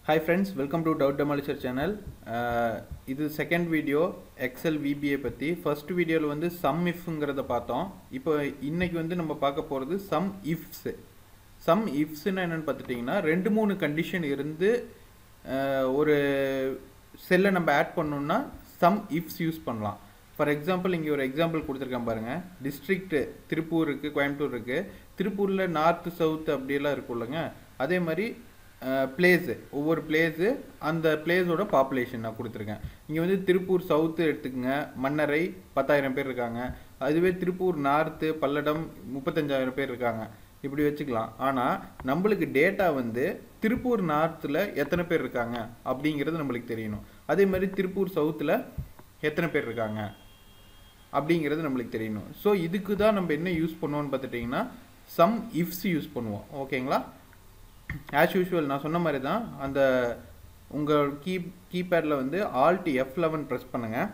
hi friends welcome to டவுட் டெமாலிச்சர் channel இது செகண்ட் வீடியோ எக்ஸல் விபிஏ பற்றி ஃபர்ஸ்ட் வீடியோவில் வந்து சம் இஃப்ங்கிறத பார்த்தோம் இப்போ இன்னைக்கு வந்து நம்ம பார்க்க போகிறது சம் இஃப்ஸ் சம் இஃப்ஸ்ன்னு என்னென்னு பார்த்துட்டிங்கன்னா ரெண்டு மூணு கண்டிஷன் இருந்து அஹ், ஒரு செல்லை நம்ம ஆட் பண்ணோம்னா சம் இஃப்ஸ் யூஸ் பண்ணலாம் ஃபார் எக்ஸாம்பிள் இங்கே ஒரு எக்ஸாம்பிள் கொடுத்துருக்கேன் பாருங்கள் டிஸ்ட்ரிக்ட் திருப்பூர் இருக்குது கோயம்புத்தூர் இருக்குது திருப்பூரில் நார்த்து சவுத் அப்படியெல்லாம் இருக்குல்லங்க அதே மாதிரி பிளேஸு ஒவ்வொரு பிளேஸு அந்த பிளேஸோட பாப்புலேஷன் நான் கொடுத்துருக்கேன் இங்கே வந்து திருப்பூர் சவுத்து எடுத்துக்கங்க மன்னரை பத்தாயிரம் பேர் இருக்காங்க அதுவே திருப்பூர் நார்த்து பல்லடம் முப்பத்தஞ்சாயிரம் பேர் இருக்காங்க இப்படி வச்சுக்கலாம் ஆனால் நம்மளுக்கு டேட்டா வந்து திருப்பூர் நார்த்தில் எத்தனை பேர் இருக்காங்க அப்படிங்கிறது நம்மளுக்கு தெரியணும் அதே மாதிரி திருப்பூர் சவுத்தில் எத்தனை பேர் இருக்காங்க அப்படிங்கிறது நம்மளுக்கு தெரியணும் ஸோ இதுக்கு தான் நம்ம என்ன யூஸ் பண்ணுவோம்னு பார்த்துட்டிங்கன்னா சம் இஃப்ஸ் யூஸ் பண்ணுவோம் ஓகேங்களா ஆஸ் யூஷுவல் நான் சொன்ன மாதிரி தான் அந்த உங்கள் கீ கீபேடில் வந்து ஆல்ட் எஃப் லெவன் ப்ரெஸ் பண்ணுங்கள்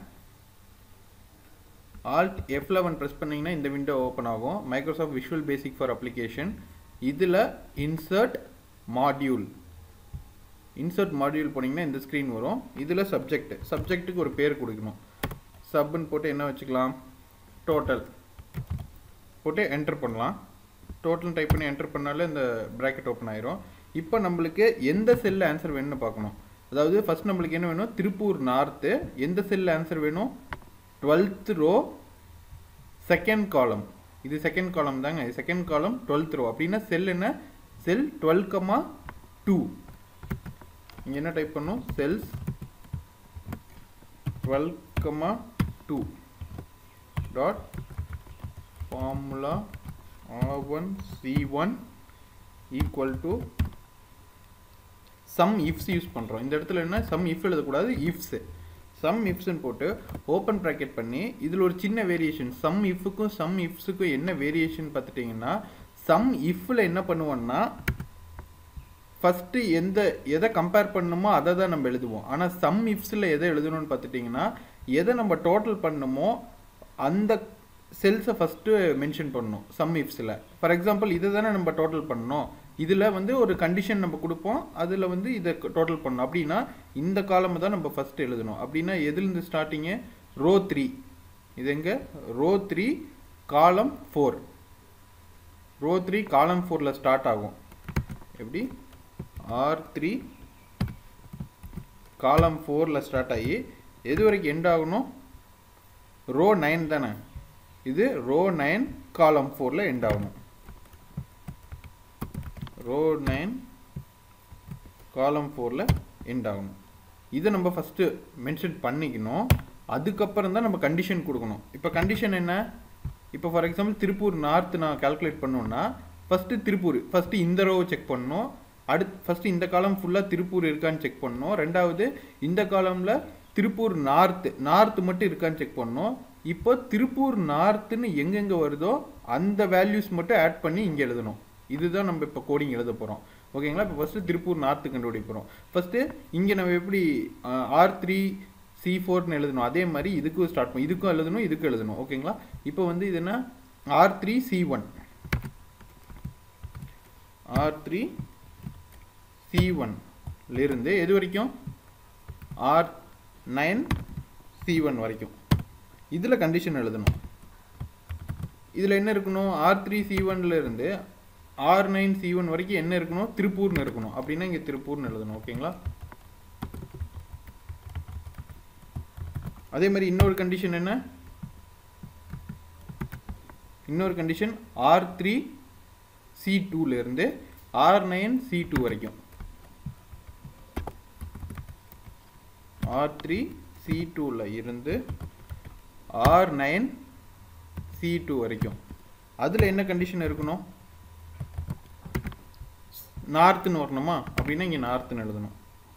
ஆல்ட் எஃப் லெவன் ப்ரெஸ் பண்ணிங்கன்னா இந்த விண்டோ ஓப்பன் ஆகும் Microsoft Visual Basic for application இதில் இன்சர்ட் மாடியூல் இன்சர்ட் மாடியூல் போனீங்கன்னா இந்த ஸ்க்ரீன் வரும் இதில் சப்ஜெக்ட் சப்ஜெக்ட்டுக்கு ஒரு பேர் கொடுக்கணும் சப்னு போட்டு என்ன வச்சுக்கலாம் டோட்டல் போட்டு என்டர் பண்ணலாம் டோட்டல் டைப் பண்ணி என்டர் பண்ணாலே இந்த ப்ராக்கெட் ஓப்பன் ஆயிரும் இப்போ நம்மளுக்கு எந்த செல்லில் ஆன்சர் வேணும்னு பார்க்கணும் அதாவது ஃபர்ஸ்ட் நம்மளுக்கு என்ன வேணும் திருப்பூர் நார்த்து எந்த செல்லில் ஆன்சர் வேணும் டுவெல்த் ரோ செகண்ட் காலம் இது செகண்ட் காலம் தாங்க இது செகண்ட் காலம் டுவெல்த் ரோ அப்படின்னா செல் என்ன செல் டுவெல் கமா டூ இங்கே என்ன டைப் பண்ணும் cells twelve comma two dot formula R one C one equal to SUMIFS use பண்ணுறோம் இந்த இடத்துல என்ன சம் இஃப் எழுதக்கூடாது இஃப்ஸு சம் இஃப்ஸ்ன்னு போட்டு ஓப்பன் ப்ராக்கெட் பண்ணி இதில் ஒரு சின்ன வேரியேஷன் சம் இஃப்க்கும் சம் இஃப்ஸுக்கும் என்ன வேரியேஷன் பார்த்துட்டிங்கன்னா சம் இஃப்பில் என்ன பண்ணுவோம்னா ஃபஸ்ட்டு எந்த எதை கம்பேர் பண்ணணுமோ அதை தான் நம்ம எழுதுவோம் ஆனால் சம் இஃப்ஸில் எதை எழுதணும்னு பார்த்துட்டிங்கன்னா எதை நம்ம டோட்டல் பண்ணணுமோ அந்த செல்ஸை ஃபஸ்ட்டு மென்ஷன் பண்ணணும் சம் இஃப்ஸில் ஃபார் எக்ஸாம்பிள் இதை தானே நம்ம டோட்டல் பண்ணணும் இதில் வந்து ஒரு கண்டிஷன் நம்ம கொடுப்போம் அதில் வந்து இதை டோட்டல் பண்ணணும் அப்படின்னா இந்த காலம் தான் நம்ம ஃபஸ்ட்டு எழுதணும் அப்படின்னா எதுலேருந்து ஸ்டார்டிங்கு ரோ த்ரீ இது எங்கே row three column four row three column ஃபோரில் ஸ்டார்ட் ஆகும் எப்படி ஆர் த்ரீ காலம் ஃபோரில் ஸ்டார்ட் ஆகி எது வரைக்கும் எண்ட் ஆகணும் ரோ நைன் தானே இது ரோ நைன் காலம் ஃபோரில் எண்ட் ஆகணும் ரோ நைன் காலம் ஃபோரில் எண்ட் ஆகணும் இதை நம்ம ஃபஸ்ட்டு மென்ஷன் பண்ணிக்கணும் அதுக்கப்புறம் தான் நம்ம கண்டிஷன் கொடுக்கணும் இப்போ கண்டிஷன் என்ன இப்போ ஃபார் எக்ஸாம்பிள் திருப்பூர் நார்த் நான் கால்குலேட் பண்ணோன்னா ஃபஸ்ட்டு திருப்பூர் ஃபஸ்ட்டு இந்த ரோவை செக் பண்ணணும் அடுத்து ஃபஸ்ட்டு இந்த காலம் ஃபுல்லாக திருப்பூர் இருக்கான்னு செக் பண்ணணும் ரெண்டாவது இந்த காலமில் திருப்பூர் நார்த்து நார்த்து மட்டும் இருக்கான்னு செக் பண்ணணும் இப்போ திருப்பூர் நார்த்துன்னு எங்கெங்கே வருதோ அந்த வேல்யூஸ் மட்டும் ஆட் பண்ணி இங்கே எழுதணும் இதுதான் நம்ம இப்போ கோடிங் எழுத போகிறோம் ஓகேங்களா இப்போ ஃபஸ்ட்டு திருப்பூர் நார்த்து கண்டுபிடிக்க போகிறோம் ஃபஸ்ட்டு இங்கே நம்ம எப்படி ஆர் த்ரீ சி ஃபோர்னு எழுதணும் அதே மாதிரி இதுக்கும் ஸ்டார்ட் பண்ணணும் இதுக்கும் எழுதணும் இதுக்கும் எழுதணும் ஓகேங்களா இப்போ வந்து இது என்ன R three C one R three C ஒன்லேருந்து எது வரைக்கும் ஆர் நைன் சி ஒன் வரைக்கும் இதில் கண்டிஷன் எழுதணும் இதில் என்ன இருக்கணும் ஆர் த்ரீ சி இருந்து ஆர் நைன் சி ஒன் வரைக்கும் என்ன இருக்கணும் திருப்பூர்னு இருக்கணும் அப்படின்னா இங்கே திருப்பூர்னு எழுதணும் ஓகேங்களா அதே மாதிரி இன்னொரு கண்டிஷன் என்ன இன்னொரு கண்டிஷன் ஆர் த்ரீ சி டூலேருந்து ஆர் நைன் சி டூ வரைக்கும் ஆர் த்ரீ சி டூவில் இருந்து ஆர் நைன் சி டூ வரைக்கும் அதில் என்ன கண்டிஷன் இருக்கணும் நார்த்துன்னு வரணுமா அப்படின்னா இங்கே நார்த்துன்னு எழுதணும்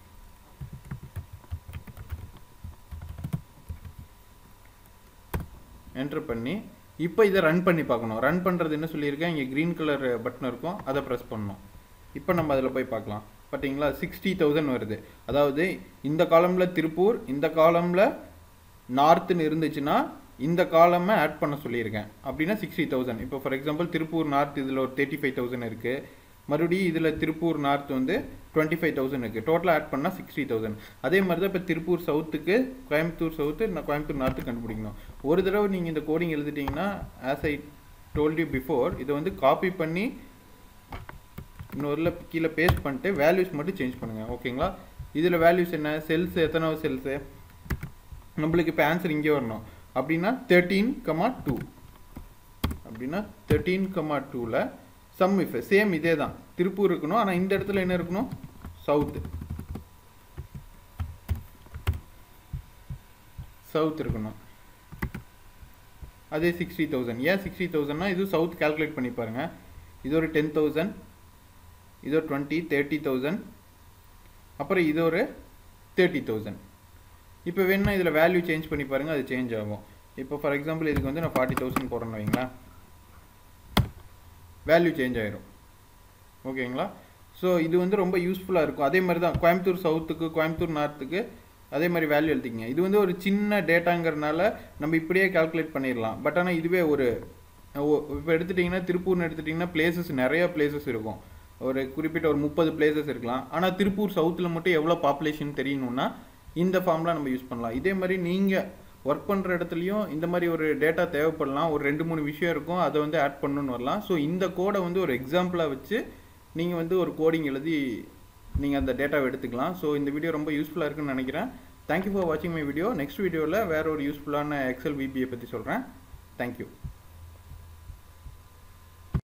என்டர் பண்ணி இப்போ இதை ரன் பண்ணி பார்க்கணும் ரன் பண்ணுறது என்ன சொல்லியிருக்கேன் இங்கே க்ரீன் கலர் பட்டன் இருக்கும் அதை ப்ரெஸ் பண்ணணும் இப்போ நம்ம அதில் போய் பார்க்கலாம் பார்த்தீங்களா சிக்ஸ்டி தௌசண்ட் வருது அதாவது இந்த காலமில் திருப்பூர் இந்த காலமில் நார்த்துன்னு இருந்துச்சுன்னா இந்த காலமை ஆட் பண்ண சொல்லியிருக்கேன் அப்படின்னா சிக்ஸ்டி தௌசண்ட் இப்போ ஃபார் எக்ஸாம்பிள் திருப்பூர் நார்த் இதில் ஒரு தேர்ட்டி ஃபைவ் தௌசண்ட் இருக்குது மறுபடியும் இதில் திருப்பூர் நார்த் வந்து டுவெண்ட்டி ஃபைவ் தௌசண்ட் இருக்குது டோட்டலாக ஆட் பண்ணால் சிக்ஸ்டி தௌசண்ட் அதே மாதிரி தான் இப்போ திருப்பூர் சவுத்துக்கு கோயம்புத்தூர் சவுத்து நான் கோயம்புத்தூர் நார்த்து கண்டுபிடிக்கணும் ஒரு தடவை நீங்கள் இந்த கோடிங் எழுதிட்டீங்கன்னா as I told you before இதை வந்து காப்பி பண்ணி இன்னொருல கீழே பேஸ்ட் பண்ணிட்டு வேல்யூஸ் மட்டும் சேஞ்ச் பண்ணுங்கள் ஓகேங்களா இதில் வேல்யூஸ் என்ன செல்ஸ் எத்தனை செல்ஸு நம்மளுக்கு இப்போ ஆன்சர் இங்கே வரணும் அப்படின்னா தேர்ட்டீன் கமா டூ அப்படின்னா தேர்ட்டீன் கமா டூவில் சம் இஃப் சேம் இதே தான் திருப்பூர் இருக்கணும் ஆனால் இந்த இடத்துல என்ன இருக்கணும் சவுத்து சவுத் இருக்கணும் அதே சிக்ஸ்டி தௌசண்ட் ஏன் சிக்ஸ்டி தௌசண்ட்னா இது சவுத் கால்குலேட் பண்ணி பாருங்க இது ஒரு டென் தௌசண்ட் இது ஒரு டுவெண்ட்டி தேர்ட்டி தௌசண்ட் அப்புறம் இது ஒரு தேர்ட்டி தௌசண்ட் இப்போ வேணும்னா இதில் வேல்யூ சேஞ்ச் பண்ணி பாருங்கள் அது சேஞ்ச் ஆகும் இப்போ ஃபார் எக்ஸாம்பிள் இதுக்கு வந்து நான் ஃபார்ட்டி தௌசண்ட் போடுறேன்னு வைங்களேன் வேல்யூ சேஞ்ச் ஆயிரும் ஓகேங்களா ஸோ இது வந்து ரொம்ப யூஸ்ஃபுல்லாக இருக்கும் அதே மாதிரி தான் கோயம்புத்தூர் சவுத்துக்கு கோயம்புத்தூர் நார்த்துக்கு அதே மாதிரி வேல்யூ எழுதிக்கங்க இது வந்து ஒரு சின்ன டேட்டாங்கிறனால நம்ம இப்படியே கால்குலேட் பண்ணிடலாம் பட் ஆனால் இதுவே ஒரு இப்போ எடுத்துட்டிங்கன்னா திருப்பூர்னு எடுத்துட்டிங்கன்னா பிளேசஸ் நிறைய பிளேசஸ் இருக்கும் ஒரு குறிப்பிட்ட ஒரு முப்பது பிளேசஸ் இருக்கலாம் ஆனால் திருப்பூர் சவுத்தில் மட்டும் எவ்வளோ பாப்புலேஷன் தெரியணும்னா இந்த ஃபார்ம்லாம் நம்ம யூஸ் பண்ணலாம் இதே மாதிரி நீங்கள் ஒர்க் பண்ணுற இடத்துலையும் இந்த மாதிரி ஒரு டேட்டா தேவைப்படலாம் ஒரு ரெண்டு மூணு விஷயம் இருக்கும் அதை வந்து ஆட் பண்ணணும்னு வரலாம் ஸோ இந்த கோடை வந்து ஒரு எக்ஸாம்பிளாக வச்சு நீங்கள் வந்து ஒரு கோடிங் எழுதி நீங்கள் அந்த டேட்டாவை எடுத்துக்கலாம் ஸோ இந்த வீடியோ ரொம்ப யூஸ்ஃபுல்லாக இருக்குன்னு நினைக்கிறேன் தேங்க்யூ ஃபார் வாட்சிங் மை வீடியோ நெக்ஸ்ட் வீடியோவில் வேறு ஒரு யூஸ்ஃபுல்லான எக்ஸல் விபியை பற்றி சொல்கிறேன் தேங்க்யூ